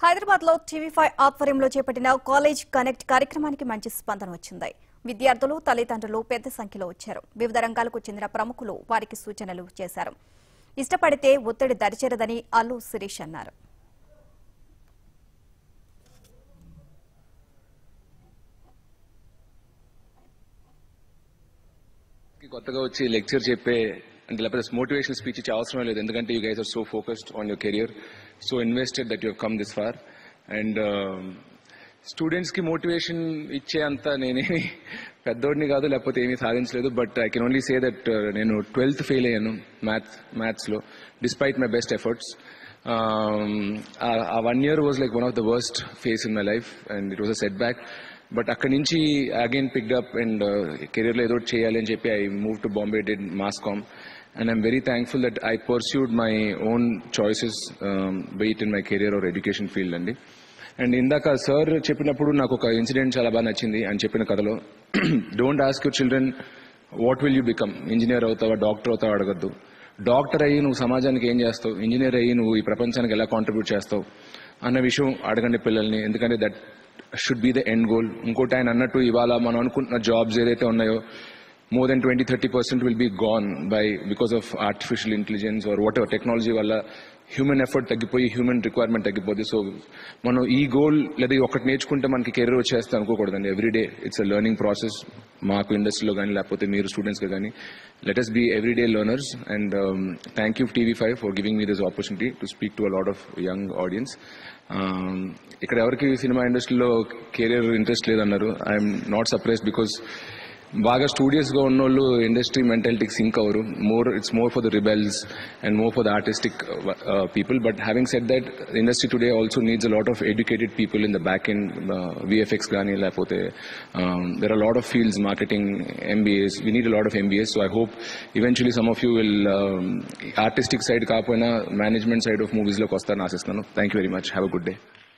హైదరాబాద్ లో TV five ఆధ్వర్యంలో చేపట్టిన కాలేజ్ కనెక్ట్ కార్యక్రమానికి మంచి స్పందన వచ్చింది విద్యార్థులు తల్లిదండ్రులు పెద్ద సంఖ్యలో వచ్చారు వివిధ రంగాలకు చెందిన ప్రముఖులు వారికి సూచనలు చేశారు ఇష్టపడితే ఒత్తిడి దరిచేరదని అల్లు శిరీష్ అన్నారు కొత్తగా వచ్చి లెక్చర్ చెప్పే అంటే లేకపోతే మోటివేషన్ స్పీచ్ ఇచ్చే అవసరం లేదు ఎందుకంటే you guys are so focused on your career so invested that you come this far and students కి మోటివేషన్ ఇచ్చే అంత నేనేమి పెద్దోడిని కాదు లేకపోతే ఏమీ సాధించలేదు but I can only say that నేను ట్వెల్త్ ఫెయిల్ అయ్యాను మ్యాథ్స్ మ్యాథ్స్ లో డిస్పైట్ మై బెస్ట్ ఎఫర్ట్స్ ఆ one year was like one of the worst face in my life and it was a setback but అక్కడి నుంచి again picked up and కెరీర్లో ఏదో ఒకటి చేయాలి అని చెప్పి I move to Bombay did mass comm and I'm very thankful that I pursued my own choices be it in my career or education field అండి and ఇందాక సార్ చెప్పినప్పుడు నాకు ఒక ఇన్సిడెంట్ చాలా బాగా నచ్చింది అని చెప్పిన కథలో don't ask your children what will you become engineer అవుతావా డాక్టర్ అవుతావా అడగద్దు డాక్టర్ అయ్యి నువ్వు సమాజానికి ఏం చేస్తావు ఇంజనీర్ అయ్యి నువ్వు ఈ ప్రపంచానికి ఎలా కాంట్రిబ్యూట్ చేస్తావు అన్న విషయం అడగండి పిల్లల్ని ఎందుకంటే that should be the end goal ఇంకోటి ఆయన అన్నట్టు ఇవాళ మనం అనుకుంటున్న జాబ్స్ ఏదైతే ఉన్నాయో more than twenty thirty percent will be gone by because of artificial intelligence or whatever technology వల్ల హ్యూమన్ ఎఫర్ట్ తగ్గిపోయి హ్యూమన్ రిక్వైర్మెంట్ తగ్గిపోతుంది సో మనం ఈ గోల్ లేదా ఒకటి నేర్చుకుంటే మనకి కెరీర్ వచ్చేస్తే అనుకోకూడదండి everyday it's a learning process మాకు ఇండస్ట్రీలో కానీ లేకపోతే మీరు స్టూడెంట్స్గా కానీ let us be everyday learners and thank you TV five for giving me this opportunity to speak to a lot of young audience ఇక్కడ ఎవరికి సినిమా ఇండస్ట్రీలో కెరీర్ ఇంట్రెస్ట్ లేదన్నారు ఐఎమ్ నాట్ సర్ప్రైజ్ బికాస్ బాగా స్టూడియస్ గా ఉన్న వాళ్ళు industry మెంటాలిటీకి sync అవరు more it's more for the rebels and more for the artistic people but having set that industry today also needs a lot of educated people in the back end VFX కానీ లేకపోతే there are lot of fields marketing MBAs we need lot of MBAs so I hope eventually some of you will artistic side కాకపోయినా management side of movies లోకి వస్తారని ఆశిస్తున్నాను thank you very much have a good day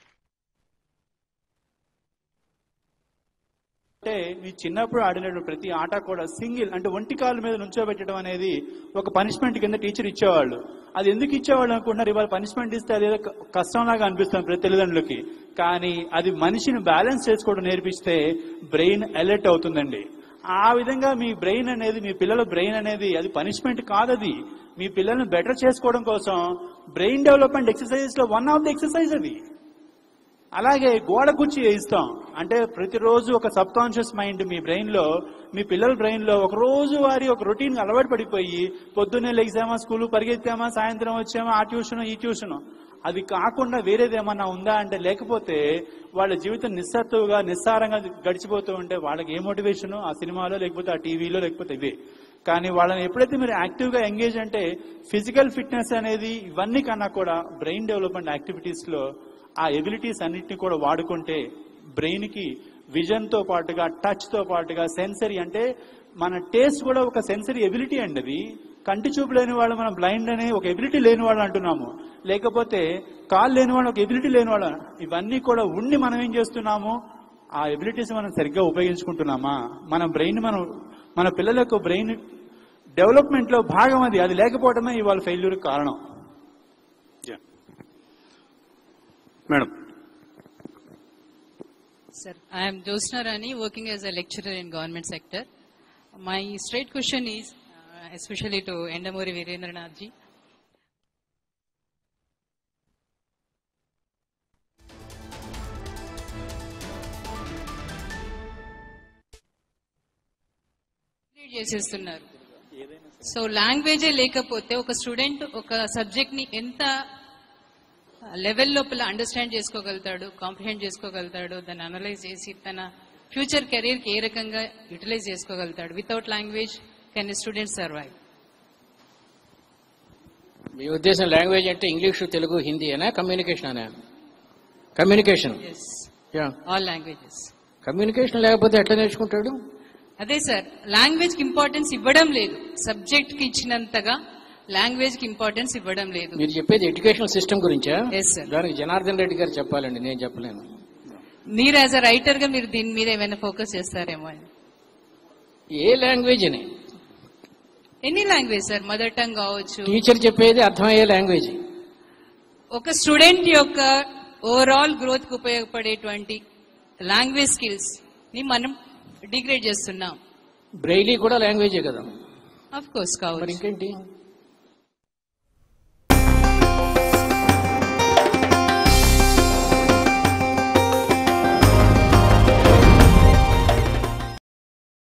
అంటే మీ చిన్నప్పుడు ఆడిన ప్రతి ఆట కూడా సింగిల్ అంటే ఒంటి కాలు మీద నుంచోబెట్టడం అనేది ఒక పనిష్మెంట్ కింద టీచర్ ఇచ్చేవాళ్ళు అది ఎందుకు ఇచ్చేవాళ్ళు అనుకుంటున్నారు ఇవాళ పనిష్మెంట్ ఇస్తే అదేదో క- కష్టంలాగా అనిపిస్తుంది ప్రతి తల్లిదండ్రులకి కానీ అది మనిషిని బ్యాలెన్స్ చేసుకోవడం నేర్పిస్తే బ్రెయిన్ అలర్ట్ అవుతుందండి ఆ విధంగా మీ బ్రెయిన్ అనేది మీ పిల్లల బ్రెయిన్ అనేది అది పనిష్మెంట్ కాదది మీ పిల్లల్ని బెటర్ చేసుకోవడం కోసం బ్రెయిన్ డెవలప్మెంట్ ఎక్సర్సైజ్ లో వన్ ఆఫ్ ద ఎక్సర్సైజ్ అది అలాగే గోడ కుర్చీ వేయిస్తాం అంటే ప్రతిరోజు ఒక సబ్ కాన్షియస్ మైండ్ మీ బ్రెయిన్ లో మీ పిల్లల బ్రెయిన్ లో ఒక రోజు వారి ఒక రొటీన్ అలవాటు పడిపోయి పొద్దున్నే లెగ్సామా స్కూల్ పరిగెత్తామా సాయంత్రం వచ్చామా ఆ ట్యూషన్ ఈ ట్యూషన్ అది కాకుండా వేరేది ఏమన్నా ఉందా అంటే లేకపోతే వాళ్ళ జీవితం నిస్సత్తుగా నిస్సారంగా గడిచిపోతూ ఉంటే వాళ్ళకి ఏ మోటివేషన్ ఆ సినిమాలో లేకపోతే ఆ టీవీలో లేకపోతే ఇవే కానీ వాళ్ళని ఎప్పుడైతే మీరు యాక్టివ్ గా ఎంగేజ్ అంటే ఫిజికల్ ఫిట్నెస్ అనేది ఇవన్నీ కన్నా కూడా బ్రెయిన్ డెవలప్మెంట్ యాక్టివిటీస్ లో ఆ ఎబిలిటీస్ అన్నిటిని కూడా వాడుకుంటే బ్రెయిన్ కి విజన్ తో పాటుగా టచ్ తో పాటుగా సెన్సరీ అంటే మన టేస్ట్ కూడా ఒక సెన్సరీ ఎబిలిటీ అండి అది కంటి చూపు లేని వాళ్ళు మనం బ్లైండ్ అనే ఒక ఎబిలిటీ లేని వాళ్ళు అంటున్నాము లేకపోతే కాలు లేని వాళ్ళు ఒక ఎబిలిటీ లేని వాళ్ళు ఇవన్నీ కూడా ఉండి మనం ఏం చేస్తున్నాము ఆ ఎబిలిటీస్ మనం సరిగ్గా ఉపయోగించుకుంటున్నామా మన బ్రెయిన్ మనం మన పిల్లల యొక్క బ్రెయిన్ డెవలప్మెంట్ లో భాగం అది అది లేకపోవడమే ఇవాళ ఫెయిల్యూర్ కారణం madam Sir, I am Josna Rani, working as a lecturer in government sector. My straight question is, uh, especially to Endamuri Virendranath ji. Complete చేసేస్తున్నారు సో లాంగ్వేజే లేకపోతే ఒక స్టూడెంట్ ఒక సబ్జెక్ట్ ని ఎంత లెవెల్ లోపల అండర్స్టాండ్ చేసుకోగలుగుతాడు కాంప్రిహెండ్ చేసుకోగలుగుతాడు దాన్ని అనలైజ్ చేసి తన ఫ్యూచర్ కెరీర్ కి ఏ రకంగా యూటిలైజ్ చేసుకోగలుగుతాడు without language can student survive మీ ఉద్దేశం లాంగ్వేజ్ అంటే ఇంగ్లీష్ తెలుగు హిందీ అనా కమ్యూనికేషన్ అనా communication yes yeah all languages communication లేకపోతే ఎట్లా నేర్చుకుంటాడు అదే సార్ లాంగ్వేజ్ కి ఇంపార్టెన్స్ ఇవ్వడం లేదు సబ్జెక్ట్ కి ఇచ్చినంతగా లాంగ్వేజ్ కి ఇంపార్టెన్స్ ఇవ్వడం లేదు మీరు చెప్పేది ఎడ్యుకేషనల్ సిస్టమ్ గురించా Yes, sir. దానికి జనార్దన్ రెడ్డి గారు చెప్పాలండి నేను చెప్పలేను మీరు యాజ్ అ రైటర్ గా మీరు దీని మీద ఏమైనా ఫోకస్ చేస్తారేమో అని ఏ లాంగ్వేజ్ అని any language sir mother tongue కావచ్చు టీచర్ చెప్పేది అర్థమయ్యే లాంగ్వేజ్ ఒక స్టూడెంట్ యొక్క ఓవరాల్ గ్రోత్ కు ఉపయోగపడేటువంటి లాంగ్వేజ్ స్కిల్స్ ని మనం డిగ్రేడ్ చేస్తున్నాం బ్రెయిలీ కూడా లాంగ్వేజే కదా అఫ్ కోర్స్ మరి కావచ్చు ఇంకేంటి